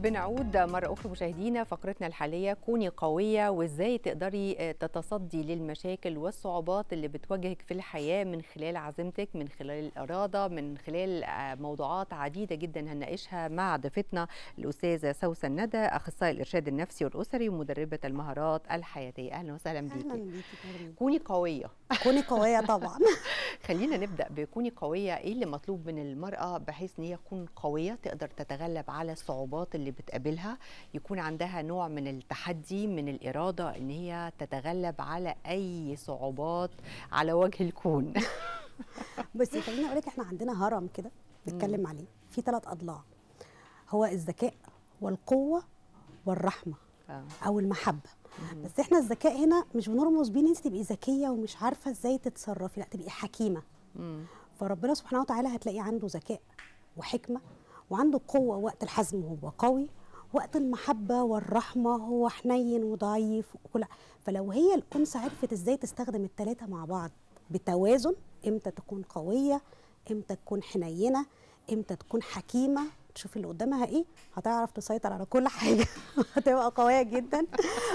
بنعود مرة أخرى مشاهدينا فقرتنا الحالية كوني قوية وإزاي تقدري تتصدي للمشاكل والصعوبات اللي بتواجهك في الحياة من خلال عزيمتك من خلال الإرادة من خلال موضوعات عديدة جدا هنناقشها مع ضيفتنا الأستاذة سوسن ندى أخصائي الإرشاد النفسي والأسري ومدربة المهارات الحياتية أهلا وسهلا اهلا بيكي بيكي كريم. كوني قوية كوني قويه طبعا خلينا نبدا بكوني قويه ايه اللي مطلوب من المراه بحيث ان هي تكون قويه تقدر تتغلب على الصعوبات اللي بتقابلها يكون عندها نوع من التحدي من الاراده ان هي تتغلب على اي صعوبات على وجه الكون بس خليني اقول لك احنا عندنا هرم كده بنتكلم عليه في ثلاث اضلاع هو الذكاء والقوه والرحمه آه. او المحبه بس احنا الذكاء هنا مش بنرمز بيه ان انت تبقي ذكيه ومش عارفه ازاي تتصرفي لا تبقي حكيمه مم. فربنا سبحانه وتعالى هتلاقي عنده ذكاء وحكمه وعنده قوه وقت الحزم هو قوي وقت المحبه والرحمه هو حنين وضعيف وكل فلو هي الانثى عرفت ازاي تستخدم الثلاثه مع بعض بتوازن امتى تكون قويه امتى تكون حنينه امتى تكون حكيمه تشوف اللي قدامها ايه هتعرف تسيطر على كل حاجه هتبقى قويه جدا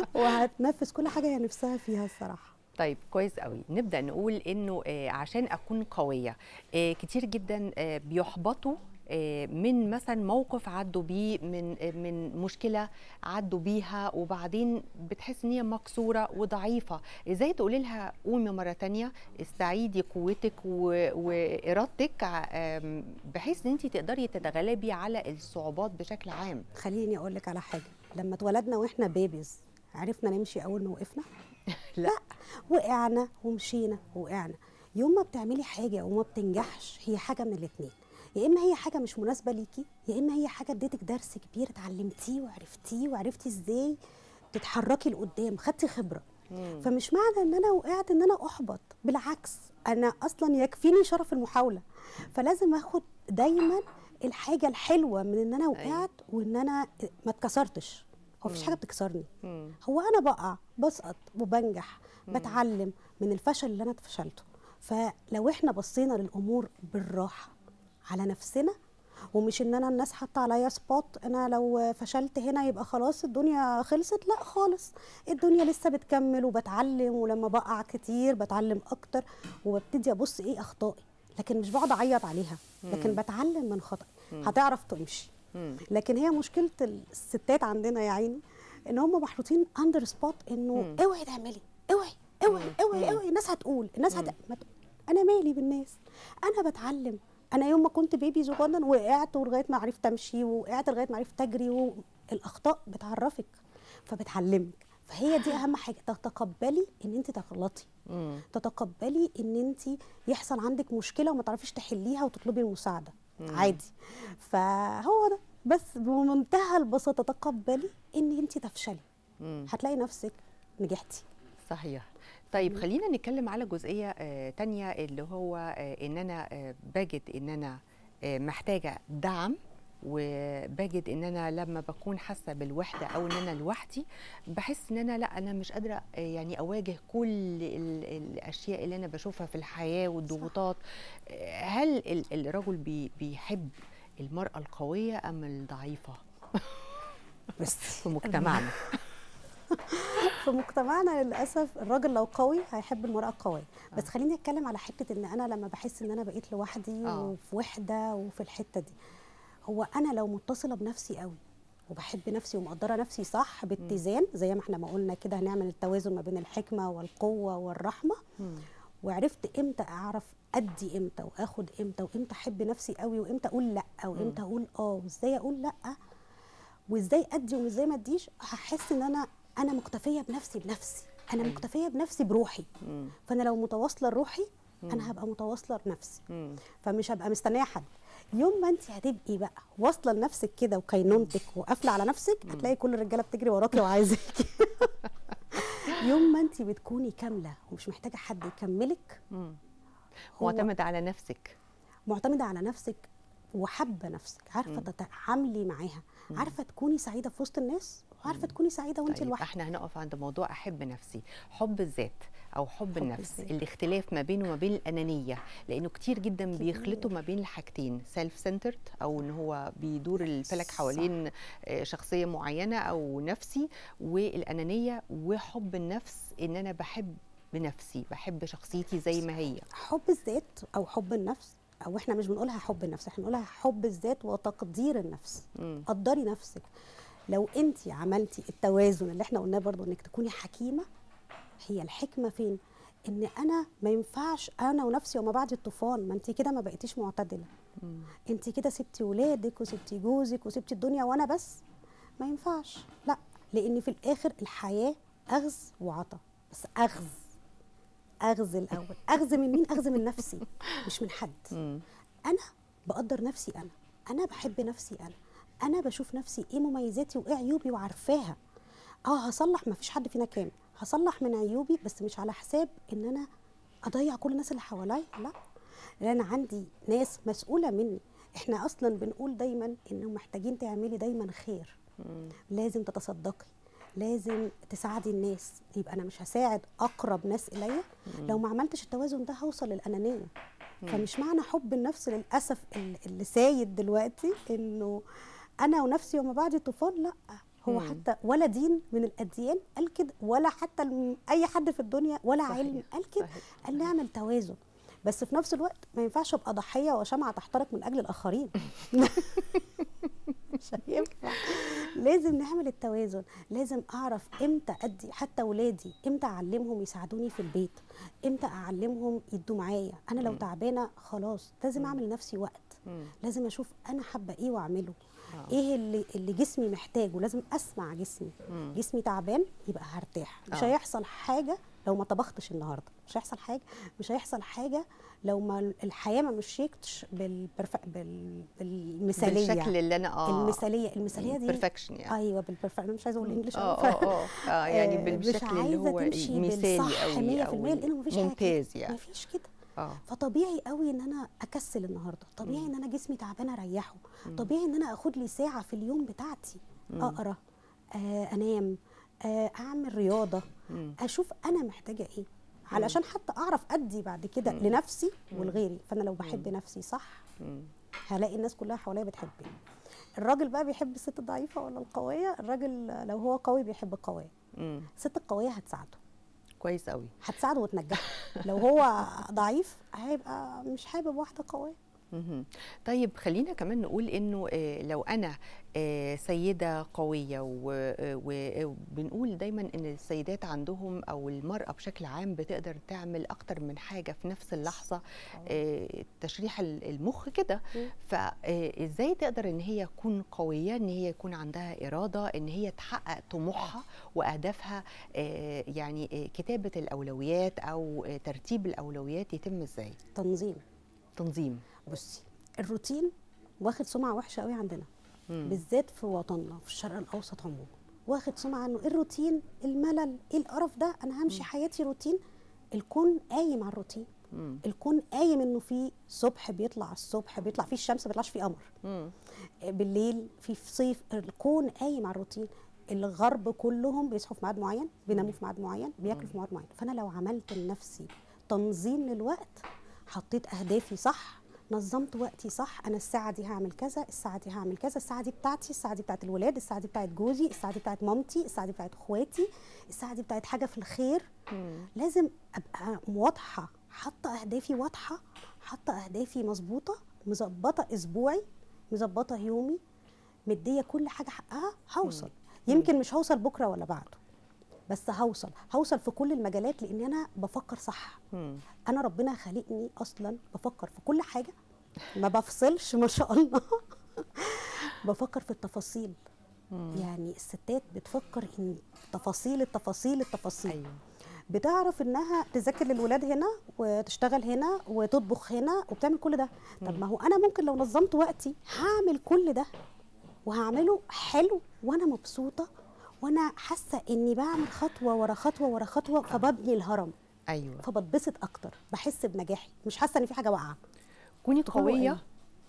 وهتنفذ كل حاجه هي نفسها فيها الصراحه طيب كويس قوي نبدا نقول انه آه، عشان اكون قويه آه، كتير جدا آه، بيحبطوا آه، من مثلا موقف عدوا بيه من آه، من مشكله عدوا بيها وبعدين بتحس ان هي مكسوره وضعيفه ازاي تقولي لها قومي مره تانية استعيدي قوتك و- وارادتك ع- آم، بحيث ان انت تقدري تتغلبي على الصعوبات بشكل عام خليني اقول لك على حاجه لما اتولدنا واحنا بيبيز عرفنا نمشي اول ما وقفنا لا. وقعنا ومشينا وقعنا يوم ما بتعملي حاجه وما بتنجحش هي حاجه من الاثنين يا اما هي حاجه مش مناسبه ليكي يا اما هي حاجه اديتك درس كبير اتعلمتيه وعرفتيه وعرفتي ازاي تتحركي لقدام خدتي خبره مم. فمش معنى ان انا وقعت ان انا احبط بالعكس انا اصلا يكفيني شرف المحاوله فلازم اخد دايما الحاجه الحلوه من ان انا وقعت وان انا ما اتكسرتش هو مفيش حاجه بتكسرني مم. هو انا بقع بسقط وبنجح بتعلم من الفشل اللي انا فشلته فلو احنا بصينا للامور بالراحه على نفسنا ومش ان انا الناس حاطه عليا سبوت انا لو فشلت هنا يبقى خلاص الدنيا خلصت لا خالص الدنيا لسه بتكمل وبتعلم ولما بقع كتير بتعلم اكتر وببتدي ابص ايه اخطائي لكن مش بقعد اعيط عليها لكن بتعلم من خطأي هتعرف تمشي مم. لكن هي مشكله الستات عندنا يا عيني ان هم محطوطين اندر سبوت انه مم. اوعي تعملي اوعي اوعي اوعي اوعي الناس هتقول الناس هت... ما ت- انا مالي بالناس انا بتعلم انا يوم ما كنت بيبي صغنن وقعت ولغايه ما عرفت امشي وقعت لغايه ما عرفت اجري والاخطاء بتعرفك فبتعلمك فهي دي اهم حاجه تتقبلي ان انت تغلطي مم. تتقبلي ان انت يحصل عندك مشكله وما تعرفيش تحليها وتطلبي المساعده عادي فهو ده بس بمنتهى البساطه تقبلي ان انت تفشلي مم. هتلاقي نفسك نجحتي صحيح طيب خلينا نتكلم على جزئية آه، تانية اللي هو آه، ان انا آه، بجد ان انا آه، محتاجة دعم وبجد ان انا لما بكون حاسه بالوحده او ان انا لوحدي بحس ان انا لا انا مش قادره آه، يعني اواجه كل ال- الاشياء اللي انا بشوفها في الحياه والضغوطات آه، هل ال- الرجل بي- بيحب المراه القويه ام الضعيفه بس في مجتمعنا في مجتمعنا للاسف الراجل لو قوي هيحب المراه القويه بس خليني اتكلم على حته ان انا لما بحس ان انا بقيت لوحدي آه. وفي وحده وفي الحته دي هو انا لو متصله بنفسي قوي وبحب نفسي ومقدره نفسي صح باتزان زي ما احنا ما قلنا كده هنعمل التوازن ما بين الحكمه والقوه والرحمه مم. وعرفت امتى اعرف ادي امتى واخد امتى وامتى احب نفسي قوي وامتى اقول لا وامتى اقول اه وازاي اقول لا وازاي ادي وازاي ما اديش هحس ان انا انا مكتفيه بنفسي بنفسي انا أيوة. مكتفيه بنفسي بروحي مم. فانا لو متواصله لروحي انا هبقى متواصله لنفسي مم. فمش هبقى مستنيه حد يوم ما انت هتبقي بقى واصله لنفسك كده وكينونتك وقافله على نفسك هتلاقي كل الرجاله بتجري وراكي وعايزاكي يوم ما انت بتكوني كامله ومش محتاجه حد يكملك مم. هو- معتمده على نفسك معتمده على نفسك وحابه نفسك عارفه تتعاملي معاها عارفه تكوني سعيده في وسط الناس وعارفه تكوني سعيده وانت طيب لوحدك احنا هنقف عند موضوع احب نفسي حب الذات او حب, حب النفس الذات. الاختلاف ما بينه وما بين الانانيه لانه كتير جدا بيخلطوا ما بين الحاجتين سيلف سنترد او ان هو بيدور الفلك صح. حوالين آه، شخصيه معينه او نفسي والانانيه وحب النفس ان انا بحب بنفسي بحب شخصيتي زي ما هي حب الذات او حب النفس او احنا مش بنقولها حب النفس احنا بنقولها حب الذات وتقدير النفس مم. قدري نفسك لو انت عملتي التوازن اللي احنا قلناه برضو انك تكوني حكيمه هي الحكمه فين ان انا ما ينفعش انا ونفسي وما بعد الطوفان ما انت كده ما بقيتيش معتدله مم. انت كده سبتي ولادك وسبتي جوزك وسبتي الدنيا وانا بس ما ينفعش لا لان في الاخر الحياه اخذ وعطا بس اخذ اخذ الاول اخذ من مين اخذ من نفسي مش من حد مم. انا بقدر نفسي انا انا بحب نفسي انا انا بشوف نفسي ايه مميزاتي وايه عيوبي وعارفاها اه هصلح ما فيش حد فينا كامل هصلح من عيوبي بس مش على حساب ان انا اضيع كل الناس اللي حواليا لا لان انا عندي ناس مسؤوله مني احنا اصلا بنقول دايما انه محتاجين تعملي دايما خير مم. لازم تتصدقي لازم تساعدي الناس يبقى انا مش هساعد اقرب ناس اليا لو ما عملتش التوازن ده هوصل للانانيه فمش معنى حب النفس للاسف ال- اللي سايد دلوقتي انه انا ونفسي وما بعد الطوفان لا هو مم. حتى ولا دين من الاديان قال كده ولا حتى الم- اي حد في الدنيا ولا صحيح، علم قال كده صحيح، قال صحيح. نعمل توازن بس في نفس الوقت ما ينفعش ابقى ضحيه وشمعه تحترق من اجل الاخرين مش هينفع لازم نعمل التوازن لازم اعرف امتى ادي حتى ولادي امتى اعلمهم يساعدوني في البيت امتى اعلمهم يدوا معايا انا لو تعبانه خلاص لازم اعمل لنفسي وقت مم. لازم اشوف انا حابه ايه واعمله آه. ايه اللي اللي جسمي محتاجه لازم اسمع جسمي مم. جسمي تعبان يبقى هرتاح مش آه. هيحصل حاجه لو ما طبختش النهارده مش هيحصل حاجه مش هيحصل حاجه لو ما الحياه ما مشيتش بالبرف... بال... بالمثاليه بالشكل اللي انا اه المثاليه المثاليه دي بيرفكشن يعني ايوه بالبرفكشن انا مش عايزه اقول انجلش اه أوي، ف- اه اه آه، يعني آه، مش بالشكل اللي عايزة هو تمشي مثالي بالصح قوي 100% او لأنه مفيش حاجة كده. ممتاز يعني مفيش كده اه فطبيعي قوي ان انا اكسل النهارده طبيعي ان انا جسمي تعبان اريحه طبيعي ان انا اخد لي ساعه في اليوم بتاعتي اقرا آه انام آه اعمل رياضه مم. اشوف انا محتاجه ايه علشان حتى اعرف ادي بعد كده لنفسي ولغيري فانا لو بحب نفسي صح مم. هلاقي الناس كلها حواليا بتحبني الراجل بقى بيحب الست الضعيفه ولا القويه الراجل لو هو قوي بيحب القويه مم. الست القويه هتساعده كويس قوي هتساعده وتنجحه لو هو ضعيف هيبقى مش حابب واحده قويه مهم. طيب خلينا كمان نقول انه آه، لو انا آه، سيده قويه و- آه، وبنقول دايما ان السيدات عندهم او المراه بشكل عام بتقدر تعمل اكتر من حاجه في نفس اللحظه آه، تشريح ال- المخ كده مم. فازاي تقدر ان هي تكون قويه ان هي يكون عندها اراده ان هي تحقق طموحها واهدافها آه، يعني آه، كتابه الاولويات او آه، ترتيب الاولويات يتم ازاي تنظيم تنظيم بصي الروتين واخد سمعه وحشه قوي عندنا مم. بالذات في وطننا في الشرق الاوسط عموما واخد سمعه انه إيه الروتين الملل ايه القرف ده انا همشي حياتي روتين الكون قايم على الروتين مم. الكون قايم انه في صبح بيطلع الصبح بيطلع فيه الشمس ما بيطلعش فيه قمر مم. بالليل في صيف الكون قايم على الروتين الغرب كلهم بيصحوا في ميعاد معين بيناموا في ميعاد معين بياكلوا في ميعاد معين فانا لو عملت لنفسي تنظيم للوقت حطيت اهدافي صح نظمت وقتي صح انا الساعه دي هعمل كذا الساعه دي هعمل كذا الساعه دي بتاعتي الساعه دي بتاعت الولاد الساعه دي بتاعت جوزي الساعه دي بتاعت مامتي الساعه دي بتاعت اخواتي الساعه دي بتاعت حاجه في الخير مم. لازم ابقى واضحه حاطه اهدافي واضحه حاطه اهدافي مظبوطه مظبطه اسبوعي مظبطه يومي مديه كل حاجه حقها هوصل يمكن مش هوصل بكره ولا بعده بس هوصل هوصل في كل المجالات لان انا بفكر صح مم. انا ربنا خالقني اصلا بفكر في كل حاجه ما بفصلش ما شاء الله بفكر في التفاصيل مم. يعني الستات بتفكر ان تفاصيل التفاصيل التفاصيل ايوه بتعرف انها تذاكر للولاد هنا وتشتغل هنا وتطبخ هنا وبتعمل كل ده طب ما هو انا ممكن لو نظمت وقتي هعمل كل ده وهعمله حلو وانا مبسوطه وانا حاسه اني بعمل خطوه ورا خطوه ورا خطوه فببني الهرم ايوه فبتبسط اكتر بحس بنجاحي مش حاسه ان في حاجه واقعه كوني تكونوا قويه إيه؟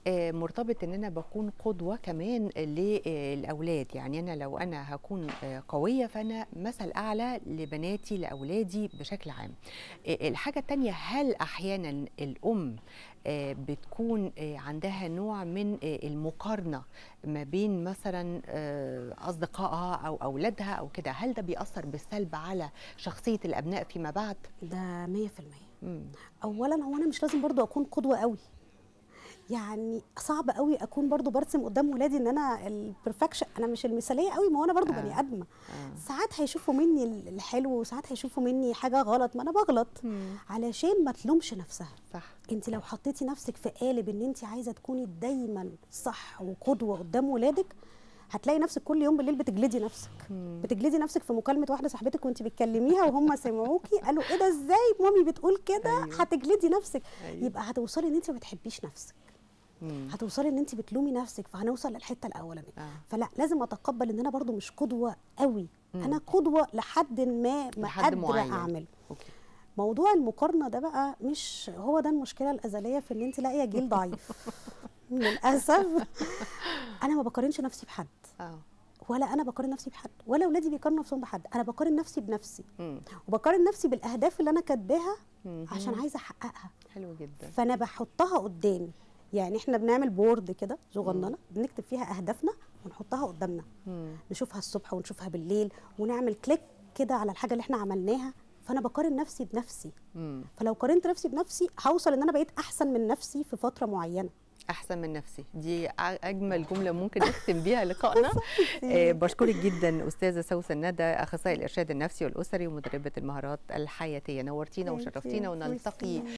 آه، مرتبط ان انا بكون قدوه كمان للاولاد يعني انا لو انا هكون آه، قويه فانا مثل اعلى لبناتي لاولادي بشكل عام آه، الحاجه التانية هل احيانا الام آه، بتكون آه، عندها نوع من آه، المقارنه ما بين مثلا آه، اصدقائها او اولادها او كده هل ده بيأثر بالسلب على شخصيه الابناء فيما بعد ده 100% مم. اولا هو انا مش لازم برضو اكون قدوه قوي يعني صعب قوي اكون برضو برسم قدام ولادي ان انا البرفكشن انا مش المثاليه قوي ما هو انا برضو آه. بني ادمه آه. ساعات هيشوفوا مني الحلو وساعات هيشوفوا مني حاجه غلط ما انا بغلط مم. علشان ما تلومش نفسها صح انت لو حطيتي نفسك في قالب ان انت عايزه تكوني دايما صح وقدوه قدام ولادك هتلاقي نفسك كل يوم بالليل بتجلدي نفسك مم. بتجلدي نفسك في مكالمه واحده صاحبتك وانت بتكلميها وهم سمعوكي قالوا ايه ده ازاي مامي بتقول كده أيوة. هتجلدي نفسك أيوة. يبقى هتوصلي ان انت ما بتحبيش نفسك مم. هتوصلي ان انت بتلومي نفسك فهنوصل للحته الاولانيه آه. فلا لازم اتقبل ان انا برضو مش قدوه قوي مم. انا قدوه لحد ما ما لحد قادره معين. اعمله اوكي موضوع المقارنه ده بقى مش هو ده المشكله الازليه في ان انت لاقيه جيل ضعيف للاسف انا ما بقارنش نفسي بحد اه ولا انا بقارن نفسي بحد ولا اولادي بيقارنوا نفسهم بحد انا بقارن نفسي بنفسي مم. وبقارن نفسي بالاهداف اللي انا كاتباها مم. عشان عايزه احققها حلو جدا فانا بحطها قدامي يعني احنا بنعمل بورد كده صغننه بنكتب فيها اهدافنا ونحطها قدامنا مم. نشوفها الصبح ونشوفها بالليل ونعمل كليك كده على الحاجه اللي احنا عملناها فانا بقارن نفسي بنفسي مم. فلو قارنت نفسي بنفسي هوصل ان انا بقيت احسن من نفسي في فتره معينه احسن من نفسي دي أ- اجمل جمله ممكن نختم بيها لقائنا آه، بشكرك جدا استاذه سوسن ندى اخصائي الارشاد النفسي والاسري ومدربه المهارات الحياتيه نورتينا Thank you. وشرفتينا ونلتقي Merci.